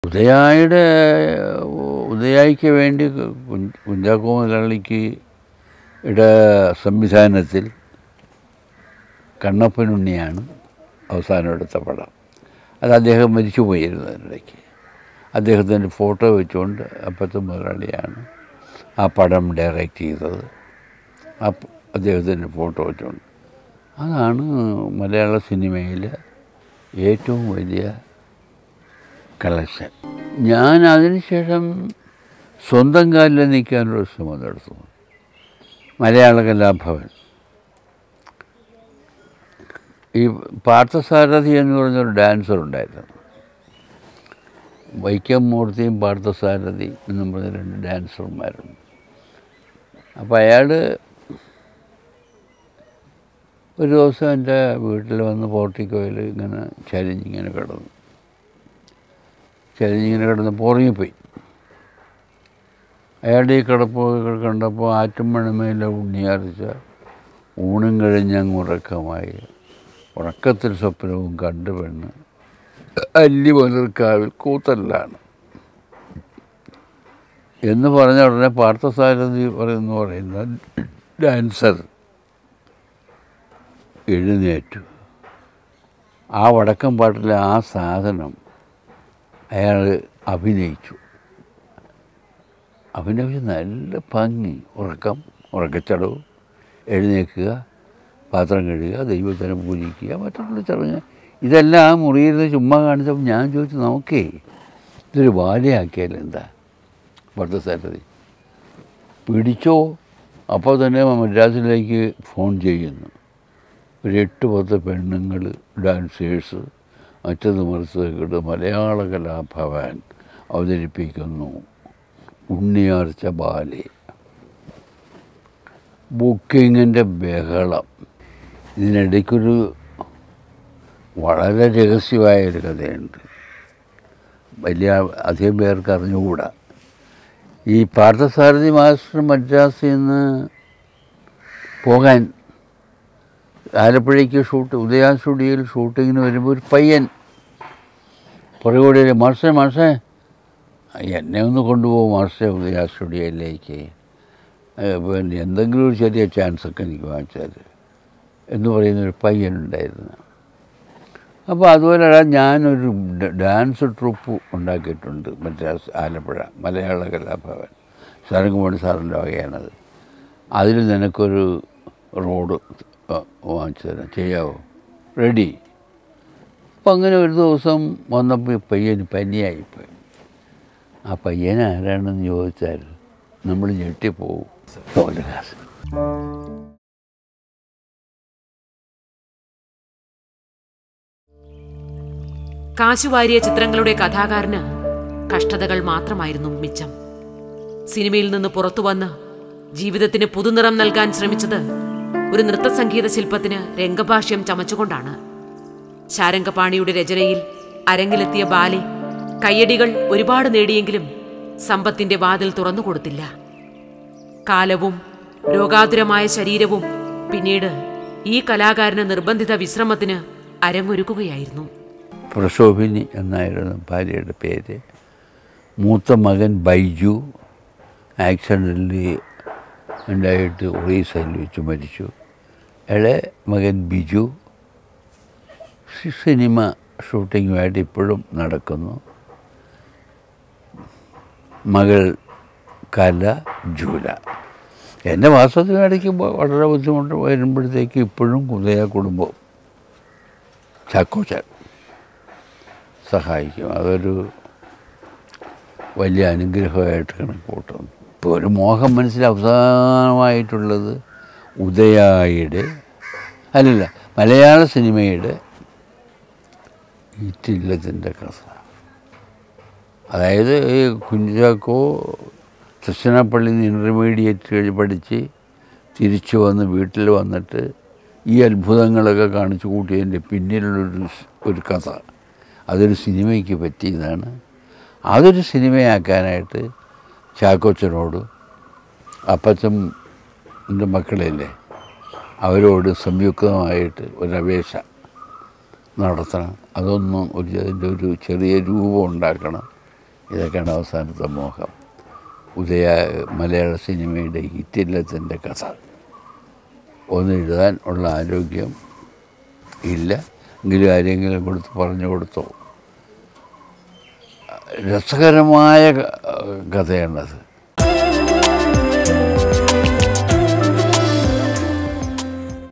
ഉദയായുടെ ഉദയായിക്ക് വേണ്ടി കുഞ്ച- കുഞ്ചാക്കോ മുതലാളിക്ക് യുടെ സംവിധാനത്തിൽ കണ്ണപ്പനുണ്ണിയാണ് അവസാനം എടുത്ത പടം അത് അദ്ദേഹം മരിച്ചു പോയിരുന്നു അതിനിടയ്ക്ക് അദ്ദേഹത്തിൻ്റെ ഫോട്ടോ വെച്ചുകൊണ്ട് അപ്പത്തെ മുതലാളിയാണ് ആ പടം ഡയറക്റ്റ് ചെയ്തത് ആ പ- അദ്ദേഹത്തിൻ്റെ ഫോട്ടോ വെച്ചുകൊണ്ട് അതാണ് മലയാള സിനിമയിലെ ഏറ്റവും വലിയ കളക്ഷൻ ഞാൻ അതിനുശേഷം സ്വന്തം കാലിൽ നിൽക്കാനൊരു ശ്രമം നടത്തുന്നു മലയാള കലാഭവൻ ഈ പാർത്ഥസാരഥി എന്ന് പറഞ്ഞൊരു ഡാൻസർ ഉണ്ടായിരുന്നു വൈക്കം മൂർത്തിയും പാർത്ഥസാരഥി എന്നും പറഞ്ഞ രണ്ട് ഡാൻസർമാരുണ്ട് അപ്പോൾ അയാൾ ഒരു ദിവസം എൻ്റെ വീട്ടിൽ വന്ന് പോർട്ടിക്കോയിൽ ഇങ്ങനെ ചരിഞ്ഞിങ്ങനെ കിടന്നു ചരിഞ്ഞിങ്ങനെ കിടന്ന് ഉറങ്ങിപ്പോയി അയാളുടെ ഈ കിടപ്പ് കണ്ടപ്പോൾ ആറ്റുമണമയിലെ ഉണ്ണിയാർച്ച ഊണും കഴിഞ്ഞങ്ങ് ഉറക്കമായി ഉറക്കത്തിൽ സ്വപ്നവും കണ്ടു പെണ്ണ് അല്ലി മുതൽക്കാവിൽ കൂത്തല്ലാണ് എന്ന് പറഞ്ഞ ഉടനെ പാർത്ഥസാരഥി പറയുന്നു പറയുന്ന ഡാൻസർ എഴുന്നേറ്റു ആ വടക്കം പാട്ടിലെ ആ സാധനം അയാൾ അഭിനയിച്ചു അഭിനയിച്ച് നല്ല ഭംഗി ഉറക്കം ഉറക്കച്ചടവ് എഴുന്നേൽക്കുക പാത്രം കഴുകുക ദൈവത്തിനെ പൂജിക്കുക മറ്റുള്ള ചടങ്ങ് ഇതെല്ലാം ആ മുറിയിൽ നിന്ന് ചുമ്മാ കാണിച്ചപ്പോൾ ഞാൻ ചോദിച്ചു നമുക്കേ ഇതൊരു ബാലയാക്കിയാൽ എന്താ ഭർത്തസാരഥി പിടിച്ചോ അപ്പോൾ തന്നെ മദ്രാസിലേക്ക് ഫോൺ ചെയ്യുന്നു ഒരു എട്ട് പത്ത് പെണ്ണുങ്ങൾ ഡാൻസേഴ്സ് മറ്റത് മറിച്ചത് മലയാള കലാഭവൻ അവതരിപ്പിക്കുന്നു ഉണ്ണിയാർച്ച ബാലെ ബുക്കിങ്ങിൻ്റെ ബഹളം ഇതിനിടയ്ക്കൊരു വളരെ രഹസ്യമായ ഒരു കഥയുണ്ട് വലിയ അധികം പേർക്ക് അറിഞ്ഞുകൂടാ ഈ പാർത്ഥസാരഥി മാസ്റ്റർ മദ്രാസിൽ നിന്ന് പോകാൻ ആലപ്പുഴയ്ക്ക് ഷൂട്ട് ഉദയ സ്റ്റുഡിയോയിൽ ഷൂട്ടിങ്ങിന് വരുമ്പോൾ ഒരു പയ്യൻ പുറകോടെ മാഷേ മാഷേ എന്നെ ഒന്ന് കൊണ്ടുപോകും മാഷേ ഉദയ സ്റ്റുഡിയോയിലേക്ക് ഏഹ് പിന്നെ എന്തെങ്കിലും ഒരു ചെറിയ ചാൻസ് ഒക്കെ എനിക്ക് വാങ്ങിച്ചാൽ എന്ന് പറയുന്നൊരു പയ്യനുണ്ടായിരുന്നു അപ്പോൾ അതുപോലെ എടാ ഞാനൊരു ഡ- ഡാൻസ് ട്രൂപ്പ് ഉണ്ടാക്കിയിട്ടുണ്ട് മദ്രാസ് ആലപ്പുഴ മലയാള കലാഭവൻ ശരൺകുമാർ സാറിൻ്റെ വകയാണത് അതിൽ നിനക്കൊരു റോഡ് വാങ്ങിച്ചു തരാം ചെയ്യാവോ റെഡി അപ്പം അങ്ങനെ ഒരു ദിവസം വന്നപ്പോൾ ഈ പയ്യന് പനിയായിപ്പോയി ആ പയ്യൻ ആരാണെന്ന് ചോദിച്ചാൽ നമ്മൾ ഞെട്ടിപ്പോവും കമലഹാസൻ കാശുവാരിയ ചിത്രങ്ങളുടെ കഥാകാരന് കഷ്ടതകൾ മാത്രമായിരുന്നു മിച്ചം സിനിമയിൽ നിന്ന് പുറത്തു വന്ന് ജീവിതത്തിന് പുതുനിറം നൽകാൻ ശ്രമിച്ചത് ഒരു നൃത്തസംഗീത ശില്പത്തിന് രംഗഭാഷ്യം ചമച്ചുകൊണ്ടാണ് ശാരംഗപാണിയുടെ രചനയിൽ അരങ്ങിലെത്തിയ ബാലെ കയ്യടികൾ ഒരുപാട് നേടിയെങ്കിലും സമ്പത്തിന്റെ വാതിൽ തുറന്നുകൊടുത്തില്ല കാലവും രോഗാതുരമായ ശരീരവും പിന്നീട് ഈ കലാകാരന് നിർബന്ധിത വിശ്രമത്തിന് അരങ്ങൊരുക്കുകയായിരുന്നു പ്രശോഭിനി എന്നായിരുന്നു ഭാര്യയുടെ പേര് മൂത്ത മകൻ ബൈജു ആക്സിഡൻ്റലി ഉണ്ടായിട്ട് ഒറീസയിൽ വെച്ച് മരിച്ചു ഇളയ മകൻ ബിജു സി- സിനിമ ഷൂട്ടിങ്ങുമായിട്ട് ഇപ്പോഴും നടക്കുന്നു മകൾ കല ജൂല എൻ്റെ വാസത്തിനിടയ്ക്ക് വളരെ ബുദ്ധിമുട്ട് വരുമ്പോഴത്തേക്ക് ഇപ്പോഴും ഉദയ കുടുംബം ചാക്കോച്ചാൻ സഹായിക്കും അതൊരു വലിയ അനുഗ്രഹമായിട്ട് കണക്ക് കൂട്ടുന്നു ഇപ്പോൾ ഒരു മോഹം മനസ്സിൽ അവസാനമായിട്ടുള്ളത് ഉദയായുടെ അല്ലല്ല മലയാള സിനിമയുടെ ഈറ്റില്ലത്തിൻ്റെ കഥ അതായത് ഈ കുഞ്ചാക്കോ തൃശ്ശനപ്പള്ളിയിൽ നിന്ന് ഇൻ്റർമീഡിയറ്റ് പഠിച്ച് തിരിച്ചു വന്ന് വീട്ടിൽ വന്നിട്ട് ഈ അത്ഭുതങ്ങളൊക്കെ കാണിച്ചു കൂട്ടിയതിൻ്റെ പിന്നിലുള്ളൊരു സ് ഒരു കഥ അതൊരു സിനിമയ്ക്ക് പറ്റിയതാണ് അതൊരു സിനിമയാക്കാനായിട്ട് ചാക്കോച്ചനോട് അപ്പച്ചൻ എൻ്റെ മക്കളില്ലേ അവരോട് സംയുക്തമായിട്ട് ഒരു അപേക്ഷ നടത്തണം അതൊന്നും ഒരു അതിൻ്റെ ഒരു ചെറിയ രൂപം ഉണ്ടാക്കണം ഇതൊക്കെയാണ് അവസാനത്തെ മോഹം ഉദയ മലയാള സിനിമയുടെ ഹിറ്റില്ലത്തിൻ്റെ കഥ ഒന്ന് എഴുതാൻ ഉള്ള ആരോഗ്യം ഇല്ല എങ്കിലും ആരെങ്കിലും കൊടുത്ത് പറഞ്ഞു കൊടുത്തോ രസകരമായ ക- കഥയാണത്